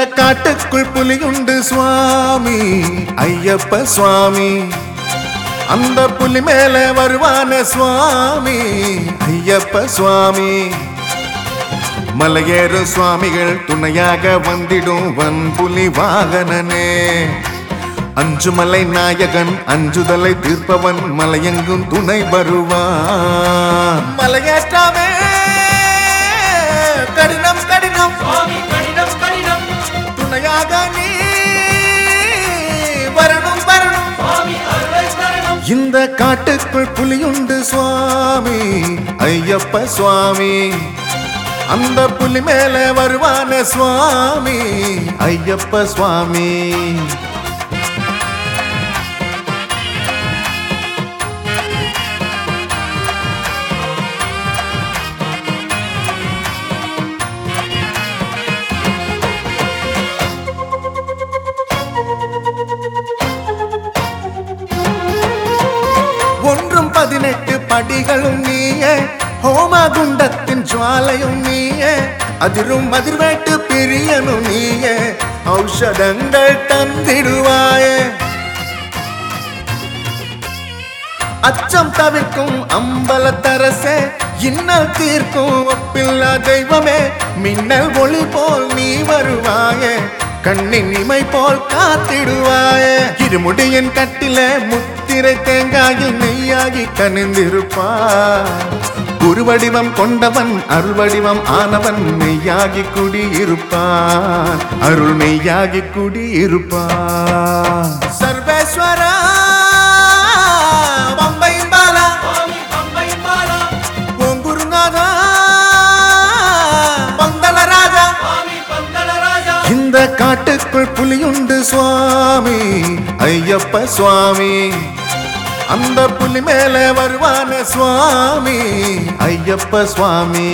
காட்டுக்குள் புலியுண்டு சுவாமி ஐயப்ப சுவாமி அந்த புலி மேல வருவான சுவாமி ஐயப்ப சுவாமி மலையேறு சுவாமிகள் துணையாக வந்திடும் வன்புலி வாகனனே அஞ்சுமலை நாயகன் அஞ்சுதலை தீர்ப்பவன் மலையெங்கும் துணை வருவான் மலையேற்றாமே கடினம் கடினம் சுவாமி கடினம் கடினம் துணையாக நீ வரணும் வரணும் சுவாமி அருளை தரணும் இந்த காட்டுக்குள் புலியுண்டு சுவாமி ஐயப்ப சுவாமி அந்த புலி மேல வருவான சுவாமி ஐயப்ப சுவாமி ஒன்றும் பதினெட்டு படிகளும் நீயே ஹோமகுண்டத்தின் ஜுவாலையும் நீயே அதிரும் அதிர்வேட்டு பிரியனும் நீயே ஔஷதங்கள் தந்திடுவாயே அச்சம் தவிர்க்கும் அம்பலத்தரசே இன்னல் தீர்க்கும் ஒப்பில்லா தெய்வமே மின்னல் ஒளி போல் நீ வருவாயே கண்ணின் இமை போல் காத்திடுவாயே இருமுடியின் கட்டில முத்திரை தேங்காயில் நெய்யாகி கனிந்திருப்பார் குருவடிவம் கொண்டவன் அருள்வடிவம் ஆனவன் மெய்யாகி குடியிருப்பான் அருள் மெய்யாகி குடியிருப்பான் சர்வேஸ்வரா பம்பை பாலா சுவாமி பம்பை பாலா ஓம் குருநாதா பந்தல ராஜா சுவாமி பந்தல ராஜா இந்த காட்டுக்குள் புலியுண்டு சுவாமி ஐயப்ப சுவாமி அந்த புலி மேல வருவான சுவாமி ஐயப்ப சுவாமி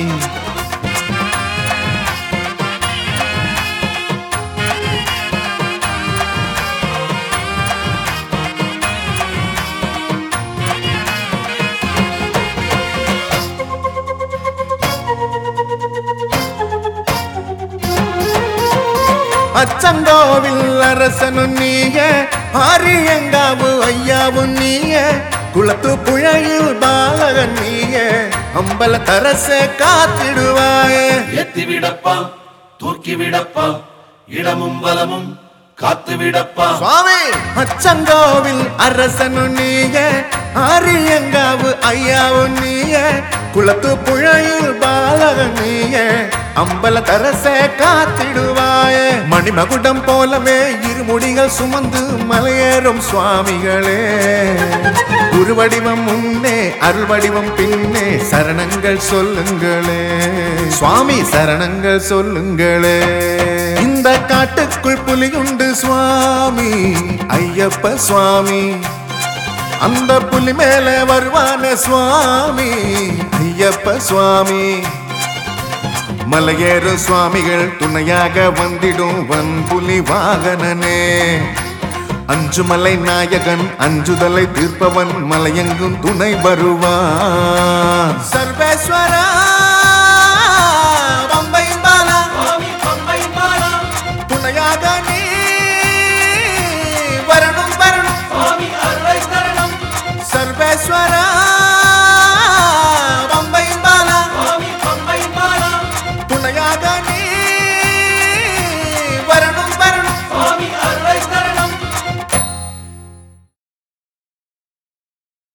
அச்சங்கோவில் அரசனும் நீயே ஆரியங்காவு ஐயாவும் நீயே குளத்து புழையில் பாலகன் நீயே அம்பல தரச காத்திடுவாயே எத்தி விடப்பா தூக்கி விடப்பா இடமும் வலமும் காத்து விடப்பா சுவாமி அச்சங்கோவில் அரசனும் நீயே ஆரியங்காவு ஐயாவும் நீயே குளத்து புழையில் பாலகன் நீயே அம்பல தரச காத்திடுவாயே மணிமகுடம் போலவே இருமுடிகள் சுமந்து மலையேறும் சுவாமிகளே குருவடிவம் முன்னே அருள்வடிவம் பின்னே சரணங்கள் சொல்லுங்களே சுவாமி சரணங்கள் சொல்லுங்களே இந்த காட்டுக்குள் புலியுண்டு சுவாமி ஐயப்ப சுவாமி அந்த புலி மேல வருவான சுவாமி ஐயப்ப சுவாமி மலையேறு சுவாமிகள் துணையாக வந்திடும் வன்புலி வாகனனே அஞ்சுமலை நாயகன் அஞ்சுதலை தீர்ப்பவன் மலையெங்கும் துணை வருவான் சர்வேஸ்வரா